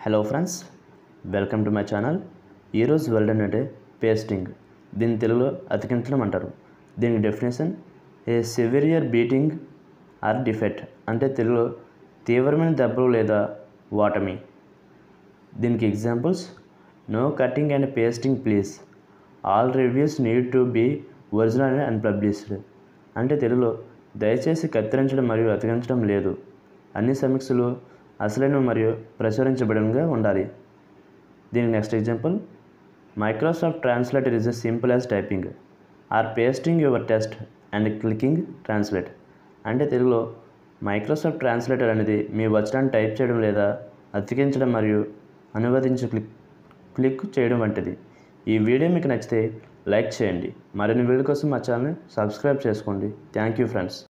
hello friends welcome to my channel ఈరోజు word అంటే pasting దీన్ని తెలుగులో అతికించడం అంటారు దీనికి definition a severe beating or defect అంటే తెలుగులో తీవ్రమైన దెబ్బలు లేదా వాటమి దీనికి examples no cutting and pasting please all reviews need to be original and unpublished అంటే తెలుగులో దయచేసి కత్తిరించడం మరియు అతికించడం లేదు అన్ని సమీక్షలు అసలైన మరియు ప్రచురించబడినగా ఉండాలి దీనికి next example Microsoft translator is a simple as typing or pasting your test and clicking translate అంటే తెలుగులో మైక్రోసాఫ్ట్ ట్రాన్స్లేటర్ అనేది మీ వచనాన్ని టైప్ చేయడం లేదా అతికించడం మరియు అనువదించి క్లిక్ క్లిక్ చేయడం వంటిది ఈ వీడియో మీకు నచ్చితే లైక్ చేయండి మరిన్ని వీడియో కోసం మా ఛానల్ని సబ్స్క్రైబ్ చేసుకోండి థ్యాంక్ యూ ఫ్రెండ్స్